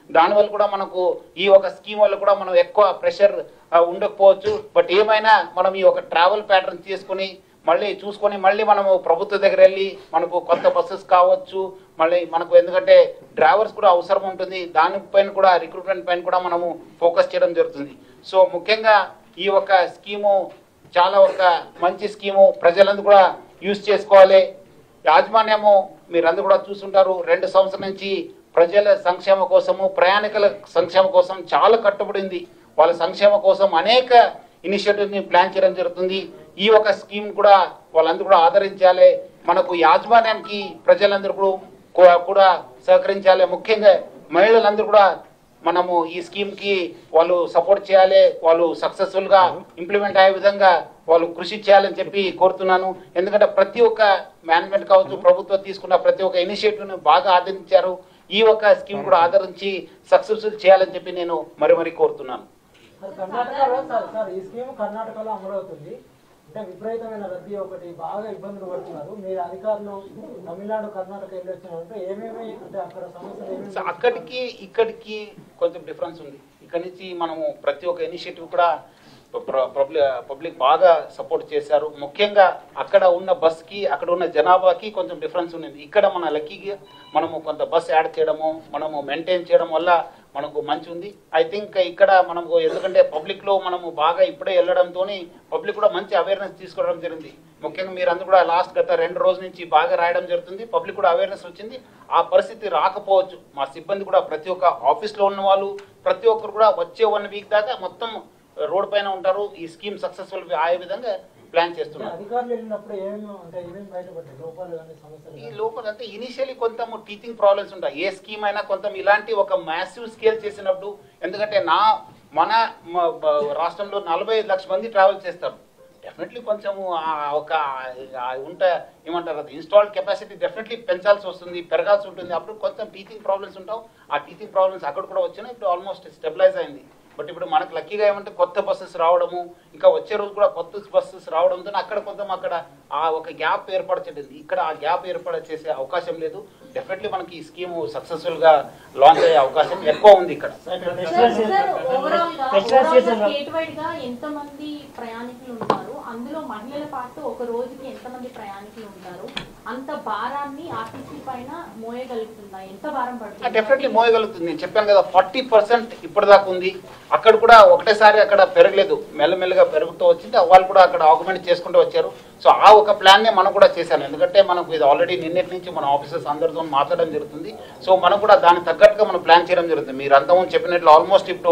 దానివల్ల కూడా మనకు ఈ ఒక స్కీమ్ వల్ల కూడా మనం ఎక్కువ ప్రెషర్ ఉండకపోవచ్చు బట్ ఏమైనా మనం ఈ ఒక ట్రావెల్ ప్యాటర్న్ తీసుకుని మళ్ళీ చూసుకొని మళ్ళీ మనము ప్రభుత్వ దగ్గర వెళ్ళి మనకు కొత్త బస్సెస్ కావచ్చు మళ్ళీ మనకు ఎందుకంటే డ్రైవర్స్ కూడా అవసరం ఉంటుంది దానిపైన కూడా రిక్రూట్మెంట్ పైన కూడా మనము ఫోకస్ చేయడం జరుగుతుంది సో ముఖ్యంగా ఈ ఒక స్కీము చాలా ఒక మంచి స్కీము ప్రజలందరూ కూడా యూజ్ చేసుకోవాలి యాజమాన్యము మీరందరూ కూడా చూస్తుంటారు రెండు సంవత్సరాల నుంచి ప్రజల సంక్షేమ కోసము ప్రయాణికుల సంక్షేమ కోసం చాలా కట్టుబడింది వాళ్ళ సంక్షేమ కోసం అనేక ఇనిషియేటివ్ ని ప్లాన్ చేయడం జరుగుతుంది ఈ ఒక స్కీమ్ కూడా వాళ్ళందరూ కూడా ఆదరించాలి మనకు యాజమాన్యానికి ప్రజలందరూ కూడా- కూడా- కూడా సహకరించాలి ముఖ్యంగా మహిళలందరూ కూడా మనము ఈ స్కీమ్ కి వాళ్ళు సపోర్ట్ చేయాలి వాళ్ళు సక్సెస్ఫుల్ గా ఇంప్లిమెంట్ అయ్యే విధంగా వాళ్ళు కృషి చేయాలని చెప్పి కోరుతున్నాను ఎందుకంటే ప్రతి ఒక్క మేనేజ్మెంట్ కావచ్చు ప్రభుత్వం తీసుకున్న ప్రతి ఒక్క ఇనిషియేటివ్ ను బాగా ఆదరించారు ఈ ఒక స్కీమ్ కూడా ఆదరించి సక్సెస్ఫుల్ చేయాలని చెప్పి నేను మరి మరి కోరుతున్నాను మరి కర్ణాటకలో సార్ సార్ ఈ స్కీమ్ కర్ణాటకలో అమలవుతుంది అంటే విపరీతమైన రద్దీ ఒకటి బాగా ఇబ్బందులు పడుతున్నారు మీరు అధికారులు తమిళనాడు కర్ణాటక వెళ్ళి వచ్చినారంటే ఏమేమి అంటే అక్కడ సమస్యలు ఏమేమి సో అక్కడికి ఇక్కడికి కొంచెం డిఫరెన్స్ ఉంది ఇక్కడ నుంచి మనము ప్రతి ఒక్క ఇనిషియేటివ్ కూడా పబ్లిక్ పబ్లిక్ బాగా సపోర్ట్ చేశారు ముఖ్యంగా అక్కడ ఉన్న బస్కి అక్కడ ఉన్న జనాభాకి కొంచెం డిఫరెన్స్ ఉంది ఇక్కడ మన లక్కీకి మనము కొంత బస్ యాడ్ చేయడము మనము మెయింటైన్ చేయడం వల్ల మనకు మంచి ఉంది ఐ థింక్ ఇక్కడ మనకు ఎందుకంటే పబ్లిక్ లో మనము బాగా ఇప్పుడే వెళ్ళడంతో పబ్లిక్ కూడా మంచి అవేర్నెస్ తీసుకోవడం జరిగింది ముఖ్యంగా మీరందరూ కూడా లాస్ట్ గత రెండు రోజుల నుంచి బాగా రాయడం జరుగుతుంది పబ్లిక్ కూడా అవేర్నెస్ వచ్చింది ఆ పరిస్థితి రాకపోవచ్చు మా సిబ్బంది కూడా ప్రతి ఒక్క ఆఫీస్ లో ఉన్న వాళ్ళు ప్రతి ఒక్కరు కూడా వచ్చే వన్ వీక్ దాకా మొత్తం రోడ్ పైన ఉంటారు ఈ స్కీమ్ సక్సెస్ఫుల్ అయ్యే విధంగా ప్లాన్ అంటే చేస్తున్నారు అధికారులు వెళ్ళినప్పుడు ఏమేమి అంటే ఏమేమి బయటపడ్డాయి లోపాలు కానీ సమస్యలు ఈ కానీ? లోపల అంటే ఇనిషియలీ కొంత టీచింగ్ ప్రాబ్లమ్స్ ఉంటాయి ఏ స్కీమ్ అయినా కొంత ఇలాంటి ఒక మ్యాసివ్ స్కేల్ చేసినప్పుడు ఎందుకంటే నా మన మ- బ- రాష్ట్రంలో నలభై ఐదు లక్షల మంది ట్రావెల్ చేస్తారు డెఫినెట్లీ కొంచెము ఆ ఒక ఆ ఉంట ఏమంటారు అది ఇన్స్టాల్డ్ కెపాసిటీ డెఫినెట్లీ పెంచాల్సి వస్తుంది పెరగాల్సి ఉంటుంది అప్పుడు కొంచెం టీచింగ్ ప్రాబ్లమ్స్ ఉంటావు ఆ టీచింగ్ ప్రాబ్లమ్స్ అక్కడ కూడా వచ్చినాయి ఇప్పుడు ఆల్మోస్ట్ స్టెబిలైజ్ అయింది బట్ ఇప్పుడు మనకు లక్కీగా ఏమంటే కొత్త బస్సెస్ రావడము ఇంకా వచ్చే రోజు కూడా కొత్త బస్సెస్ రావడంతో అక్కడ కొంచెం అక్కడ ఆ ఒక గ్యాప్ ఏర్పరచలేదు ఇక్కడ ఆ గ్యాప్ ఏర్పడ చేసే అవకాశం లేదు డెఫినెట్లీ మనకి ఈ స్కీమ్ సక్సెస్ఫుల్ గా లాంచ్ అయ్యే అవకాశం ఎక్కువ ఉంది ఇక్కడ సార్, ఇక్కడ sir, festival sir, season- overall గా ఫెస్టివల్ ఓవరాల్ గా సీజన్ లో- స్టేట్ వైడ్ గా ఎంత మంది ప్రయాణికులు ఉంటారు అందులో మహిళల పాటు ఒక రోజుకి ఎంత మంది ప్రయాణికులు ఉంటారు అంత భారాన్ని ఆర్టీసీ పైన మోయగలుగుతుందా ఎంత భారం పడుతుంది డెఫినెట్లీ మోయగలుగుతుంది నేను చెప్పాను కదా ఫార్టీ పర్సెంట్ ఇప్పటిదాకా ఉంది అక్కడ కూడా ఒకటేసారి అక్కడ పెరగలేదు మెల్లమెల్లగా పెరుగుతూ వచ్చింది వాళ్ళు కూడా అక్కడ ఆగ్మెంట్ చేసుకుంటూ వచ్చారు సో ఆ ఒక ప్లాన్నే మనం కూడా చేశాను ఎందుకంటే మనకు ఇది ఆల్రెడీ నిన్నటి నుంచి మన ఆఫీసర్స్ అందరితో మాట్లాడడం జరుగుతుంది సో మనం కూడా దానికి తగ్గట్టుగా మనం ప్లాన్ చేయడం జరుగుతుంది మీరు అంతకుముందు చెప్పినట్లు ఆల్మోస్ట్ ఇప్పుడు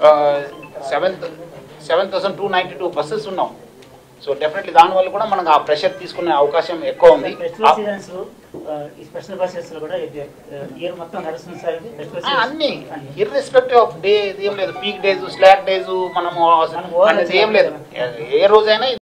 seventh seven thousand two ninety two buses ఉన్నాం సో డెఫినెట్లీ దానివల్ల కూడా మనకు ఆ ప్రెషర్ తీసుకునే అవకాశం ఎక్కువ ఉంది ఫెస్టివల్ సీజన్స్ ఆ, ఈ స్పెషల్ బస్సెస్ లో కూడా ఇయర్ మొత్తం నడుస్తుంది సార్ ఇది ఫెస్టివల్ ఆ, సీజన్ అన్ని ఇర్రెస్పెక్టివ్ ఆఫ్ డే ఏం లేదు పీక్ డేస్ స్లాక్ డేస్ మనము మనము overall అనేది ఏం లేదు ఏ రోజైనా